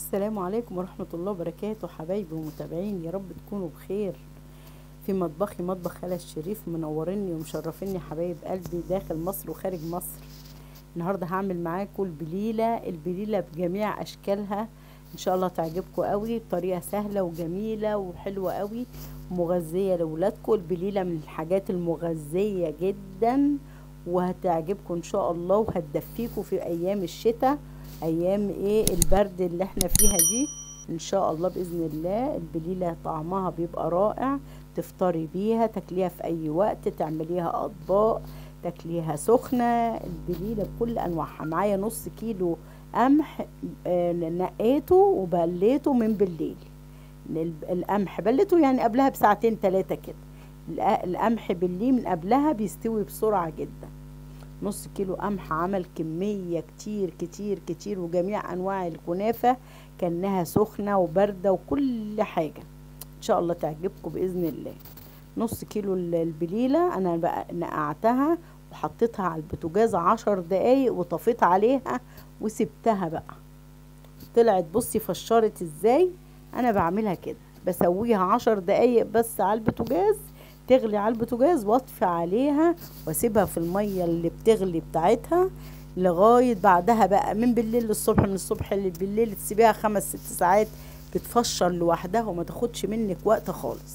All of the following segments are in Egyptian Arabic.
السلام عليكم ورحمة الله وبركاته حبايبي ومتابعين يا رب تكونوا بخير في مطبخي مطبخ خالة الشريف منوريني ومشرفيني حبايب قلبي داخل مصر وخارج مصر النهاردة هعمل معاكم البليلة البليلة بجميع أشكالها إن شاء الله تعجبكم قوي بطريقة سهلة وجميلة وحلوة قوي مغذية لأولادكم البليلة من الحاجات المغذية جدا وهتعجبكم إن شاء الله وهتدفيكم في أيام الشتاء ايام ايه البرد اللي احنا فيها دي ان شاء الله باذن الله البليله طعمها بيبقى رائع تفطري بيها تاكليها في اي وقت تعمليها اطباق تاكليها سخنه البليله بكل انواعها معايا نص كيلو قمح آه نقيته وبليته من بالليل القمح بليته يعني قبلها بساعتين ثلاثه كده القمح بالليه من قبلها بيستوي بسرعه جدا نص كيلو قمح عمل كمية كتير كتير كتير وجميع أنواع الكنافة كأنها سخنة وباردة وكل حاجة إن شاء الله تعجبكم بإذن الله نص كيلو البليلة أنا بقى نقعتها وحطيتها على البوتاجاز عشر دقايق وطفيت عليها وسبتها بقى طلعت بصي فشرت ازاي انا بعملها كده بسويها عشر دقايق بس على البوتاجاز تغلي على البوتاجاز واطفي عليها واسيبها في الميه اللي بتغلي بتاعتها لغايه بعدها بقى من بالليل للصبح من الصبح بالليل تسيبيها خمس ست ساعات بتفشر لوحدها وما تاخدش منك وقت خالص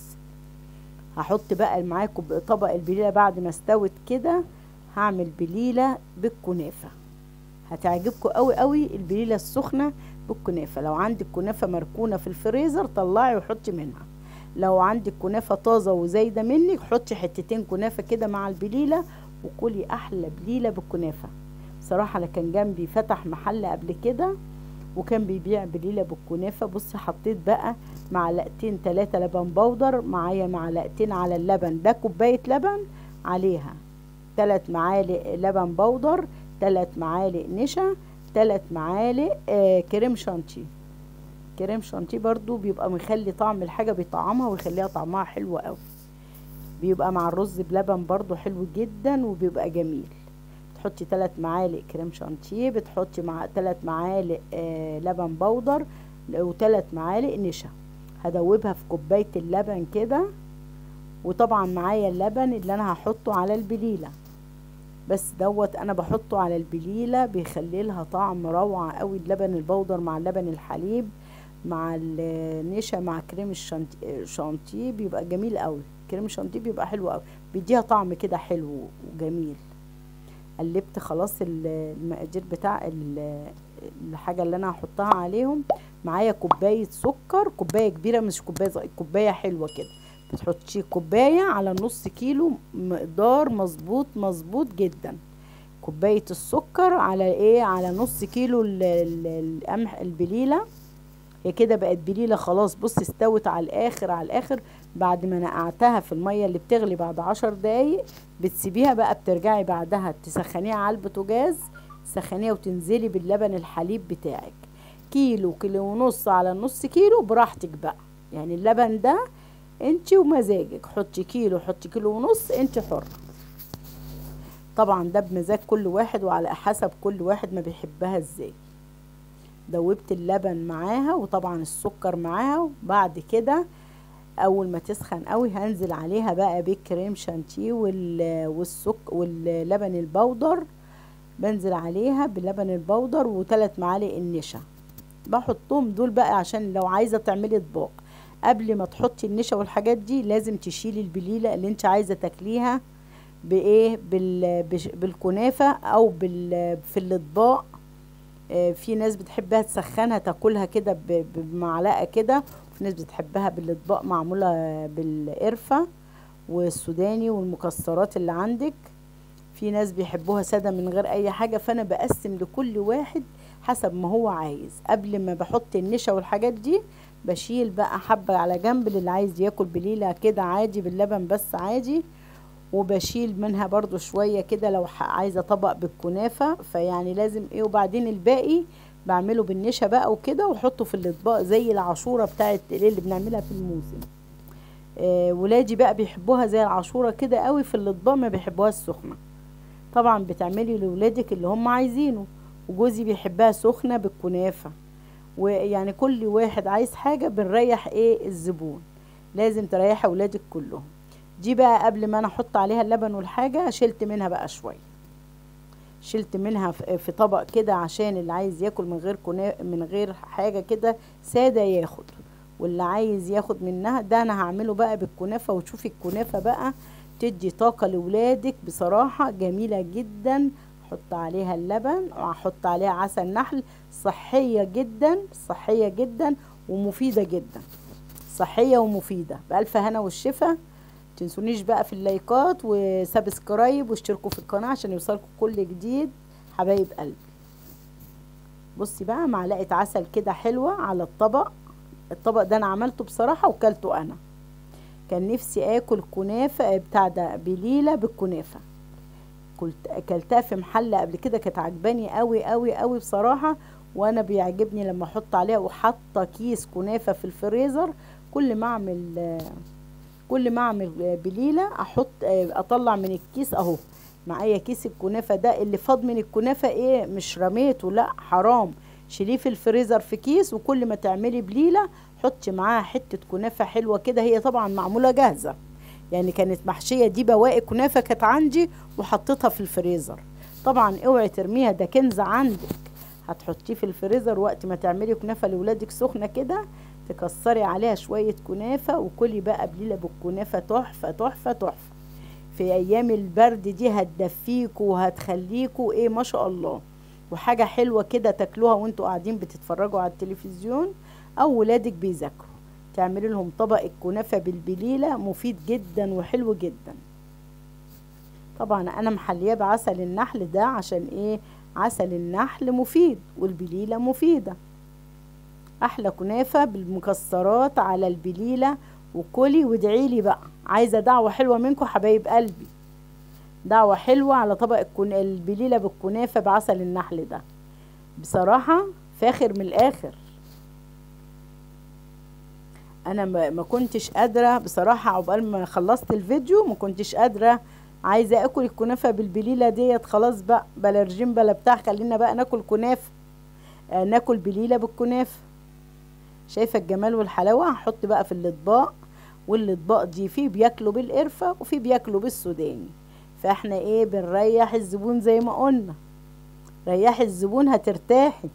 هحط بقى معاكم طبق البليله بعد ما استوت كده هعمل بليله بالكنافه هتعجبكم قوي قوي البليله السخنه بالكنافه لو عندك كنافه مركونه في الفريزر طلعي وحطي منها لو عندك كنافة طازة وزايدة منك حطي حتتين كنافة كده مع البليلة وكلي أحلى بليلة بالكنافة صراحة أنا كان جنبي فتح محل قبل كده وكان بيبيع بليلة بالكنافة بصي حطيت بقى معلقتين تلاتة لبن بودر معايا معلقتين على اللبن ده كوباية لبن عليها تلات معالق لبن بودر تلات معالق نشا تلات معالق آه كريم شانتيه كريم شانتيه برضو بيبقى مخلي طعم الحاجة بيطعمها ويخليها طعمها حلو قوي بيبقى مع الرز بلبن برضو حلو جدا وبيبقى جميل تحطي ثلاث معالق كريم شانتيه بتحطي مع ثلاث معالق آه لبن بودر وثلاث معالق نشا هدوبها في كوباية اللبن كده وطبعا معايا اللبن اللي انا هحطه على البليلة بس دوت انا بحطه على البليلة بيخلي لها طعم روعة قوي اللبن البودر مع اللبن الحليب مع النشا مع كريم الشانتيه بيبقى جميل قوي كريم الشانتيه بيبقى حلو قوي بيديها طعم كده حلو وجميل قلبت خلاص المقادير بتاع الحاجة اللي انا هحطها عليهم معايا كوباية سكر كوباية كبيرة مش كوباية صغيرة كوباية حلوة كده بتحطي كوباية على نص كيلو مقدار مظبوط مظبوط جدا كوباية السكر على ايه على نص كيلو القمح البليلة هي كده بقت بليلة خلاص بص استوت على الاخر على الاخر بعد ما نقعتها في المية اللي بتغلي بعد عشر دقايق بتسيبيها بقى بترجعي بعدها تسخنيها على البوتاجاز تسخنيها وتنزلي باللبن الحليب بتاعك كيلو كيلو ونص على نص كيلو براحتك بقى يعني اللبن ده انت ومزاجك حطي كيلو حطي كيلو ونص انت حرة طبعا ده بمزاج كل واحد وعلى حسب كل واحد ما بيحبها ازاي دوبت اللبن معاها وطبعا السكر معاها وبعد كده اول ما تسخن قوي هنزل عليها بقى بالكريم شانتيه والسك واللبن البودر بنزل عليها باللبن البودر وثلاث معالق النشا بحطهم دول بقى عشان لو عايزه تعملي اطباق قبل ما تحطي النشا والحاجات دي لازم تشيلي البليله اللي انت عايزه تاكليها بايه بال بالكنافه او بال في الاطباق في ناس بتحبها تسخنها تاكلها كده بمعلقه كده وفي ناس بتحبها بالاطباق معموله بالقرفه والسوداني والمكسرات اللي عندك في ناس بيحبوها ساده من غير اي حاجه فانا بقسم لكل واحد حسب ما هو عايز قبل ما بحط النشا والحاجات دي بشيل بقى حبه على جنب للي عايز ياكل بليله كده عادي باللبن بس عادي وبشيل منها برضو شوية كده لو عايزة طبق بالكنافة فيعني لازم ايه وبعدين الباقي بعمله بالنشا بقى وكده واحطه في الاطباق زي العاشورة بتاعت اللي بنعملها في الموسم آه ولادي بقى بيحبوها زي العاشورة كده قوي في الاطباق ما بيحبوها السخنة طبعا بتعملي لولادك اللي هم عايزينه وجوزي بيحبها سخنة بالكنافة ويعني كل واحد عايز حاجة بنريح ايه الزبون لازم تريحي اولادك كلهم دي بقى قبل ما انا احط عليها اللبن والحاجة شلت منها بقى شوية شلت منها في في طبق كده عشان اللي عايز ياكل من غير كنا من غير حاجة كده سادة ياخد واللي عايز ياخد منها ده انا هعمله بقى بالكنافة وتشوفي الكنافة بقى تدي طاقة لولادك بصراحة جميلة جدا احط عليها اللبن واحط عليها عسل نحل صحية جدا صحية جدا ومفيدة جدا صحية ومفيدة بألف هنا والشفا تنسونيش بقى في اللايكات وسبسكرايب واشتركوا في القناة عشان يوصلكم كل جديد حبايب قلبي بصي بقى معلقة عسل كده حلوة على الطبق الطبق ده انا عملته بصراحة وكلته انا كان نفسي اكل كنافة بتاع ده بليلة بالكنافة كلت اكلتها في محل قبل كده كانت عجباني قوي قوي قوي بصراحة وانا بيعجبني لما احط عليها وحاطه كيس كنافة في الفريزر كل ما اعمل كل ما اعمل بليلة احط اطلع من الكيس اهو معايا كيس الكنافة ده اللي فاض من الكنافة ايه مش رميته لا حرام شيليه في الفريزر في كيس وكل ما تعملي بليلة حطي معاها حتة كنافة حلوة كده هي طبعا معمولة جاهزة يعني كانت محشية دي بواقي كنافة كانت عندي وحطيتها في الفريزر طبعا اوعي ترميها ده كنز عندك هتحطيه في الفريزر وقت ما تعملي كنافة لولادك سخنة كده تكسري عليها شوية كنافة وكلي بقى بليلة بالكنافة تحفة تحفة تحفة في أيام البرد دي هتدفيكوا وهتخليكوا إيه ما شاء الله وحاجة حلوة كده تاكلوها وانتوا قاعدين بتتفرجوا على التلفزيون أو ولادك بيذاكروا تعملي لهم طبق الكنافة بالبليلة مفيد جدا وحلو جدا طبعا أنا محلياه بعسل النحل ده عشان إيه عسل النحل مفيد والبليلة مفيدة احلى كنافه بالمكسرات على البليله وكلي وادعيلي بقى عايزه دعوه حلوه منكم حبايب قلبي دعوه حلوه على طبق الكن... البليله بالكنافه بعسل النحل ده بصراحه فاخر من الاخر انا ما, ما كنتش قادره بصراحه عقبال ما خلصت الفيديو ما كنتش قادره عايزه اكل الكنافه بالبليله ديت خلاص بقى بلا رجيم بلا بتاع خلينا بقى ناكل كنافه آه ناكل بليله بالكنافه شايفه الجمال والحلاوه هحط بقى في الاطباق والاطباق دي في بياكلوا بالقرفه وفي بياكلوا بالسوداني فاحنا ايه بنريح الزبون زي ما قلنا ريحي الزبون هترتاحي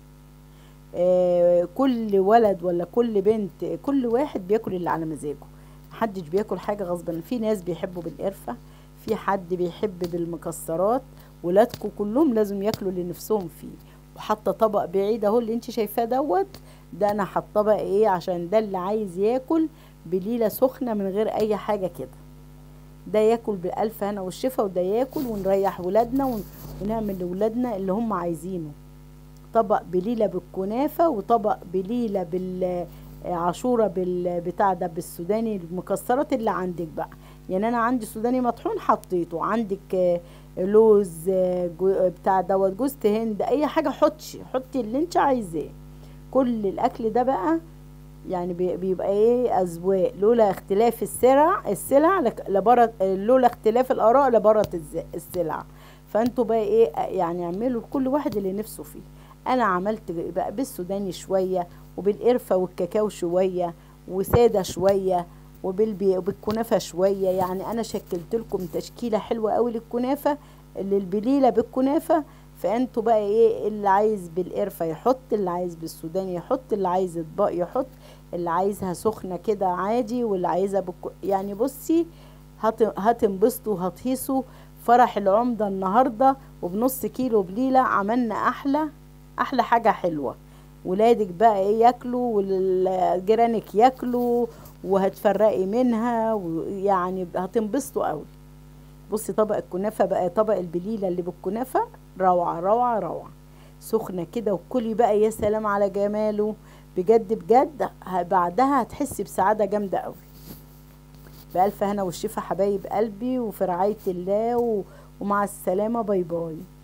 آه كل ولد ولا كل بنت كل واحد بياكل اللي على مزاجه محدش بياكل حاجه غصبا في ناس بيحبوا بالقرفه في حد بيحب بالمكسرات ولادكم كلهم لازم ياكلوا اللي نفسهم فيه وحاطه طبق بعيد اهو اللي انت شايفاه دوت ده انا حاطاه بقى ايه عشان ده اللي عايز ياكل بليله سخنه من غير اي حاجه كده ده ياكل بالالف هنا والشفا وده ياكل ونريح ولادنا ونعمل لولادنا اللي هم عايزينه طبق بليله بالكنافه وطبق بليله بالعاشوره بالبتاع ده بالسوداني المكسرات اللي عندك بقى يعني انا عندي سوداني مطحون حطيته عندك لوز بتاع دوت جوز هند اي حاجه حطي حطي اللي انت عايزاه كل الاكل ده بقى يعني بيبقى ايه اذواق لولا اختلاف السلع السلع لبرت لولا اختلاف الاراء لبرت السلع فانتوا بقى ايه يعني اعملوا كل واحد اللي نفسه فيه انا عملت بقى بالسوداني شويه وبالقرفه والكاكاو شويه وساده شويه وبالكنافه شويه يعني انا شكلت لكم تشكيله حلوه قوي للكنافه للبليله بالكنافه فانتوا بقى ايه اللي عايز بالقرفه يحط اللي عايز بالسوداني يحط اللي عايز اطباق يحط اللي عايزها سخنه كده عادي واللي عايزها بك... يعني بصي هت... هتنبسطوا وهتهيصوا فرح العمده النهارده وبنص كيلو بليله عملنا احلى احلى حاجه حلوه ولادك بقى ايه ياكلوا وجيرانك ياكلوا وهتفرقي منها ويعني هتنبسطوا قوي بصي طبق الكنافه بقى طبق البليله اللي بالكنافه روعه روعه روعه سخنه كده وكلي بقى يا سلام على جماله بجد بجد بعدها هتحسي بسعاده جامده قوي بألف هنا والشفا حبايب قلبي وفي رعايه الله و... ومع السلامه باي باي